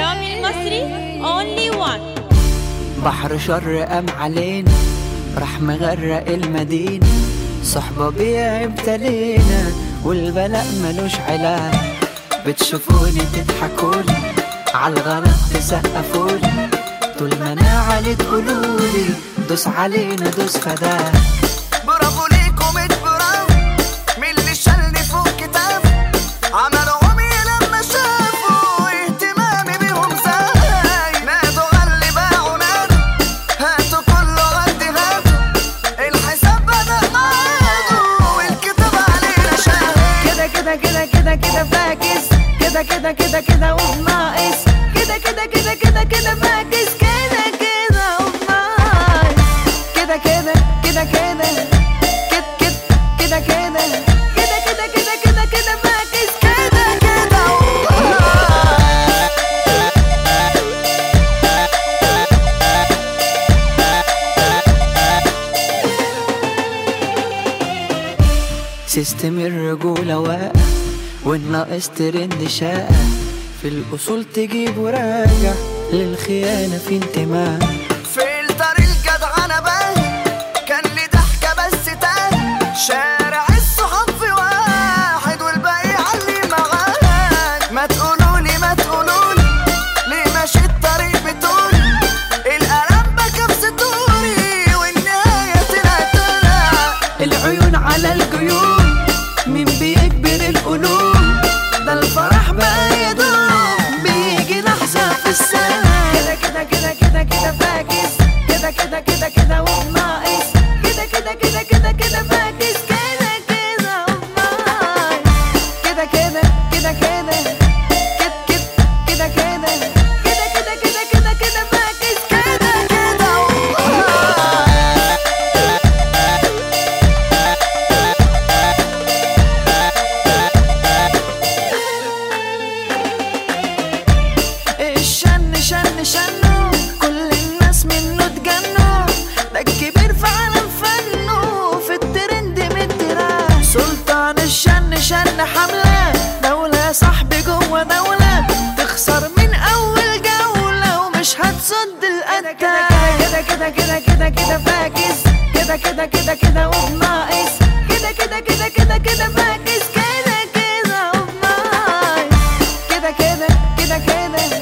رامي المصري only one بحر شر قام علينا راح مغرق المدينة صحبة بيها ابتلينا والبلاء ملوش علاج بتشوفوني تضحكولي عالغلط تسقفولي طول ما انا علي تقولولي دوس علينا دوس فداك برافو ليكم اتبرافو من اللي شالني فوق كتاف عملوا عمي لما شافوا اهتمامي بيهم زاي نادوا غلي باعوا نادوا هاتوا كله غدي هاتوا الحساب بدأ معادوا والكتاب علينا شاهد كده كده كده كده كده فاكس كده كده كده كده وبناقص كده كده كده كده كده فاكس كده كده وبناقص كده كده كده كده كده كده كده كده كده كده كده كده كده فاكس كده كده وبناقص سيستم الرجولة واقع والناقص ترند شائع في الأصول تجيب وراجع للخيانة في انتماء فلتر الجدع انا باين كان لي ضحكه بس تاني شارع الصحاب في واحد والباقي علي معاك ما تقولولي ما تقولولي ليه ماشي الطريق بتقولي القلم بكى في ستوري والنهايه طلعت طلع العيون على الجيوب مين بيكبر القلوب ده الفرح بقى يدوم بيجي لحظة في السنة كده كده كده كده كده فاكس كده كده كده كده وبناقص كده كده كده كده كده فاكس كده كده وبناقص كده كده كده كده كده كده كده كده كده كده كده كده فاكس كده كده وبناقص الشن شن شنو كل الناس منه اتجنوا ده الكبير في عالم فنه في الترند مترا سلطان الشن شن حملة دولة يا صاحبي جوه دولة تخسر من أول جولة ومش هتصد القتة كده كده كده كده كده فاكس كده كده كده كده وبناقص كده كده كده كده كده فاكس كده كده وبناقص كده كده كده كده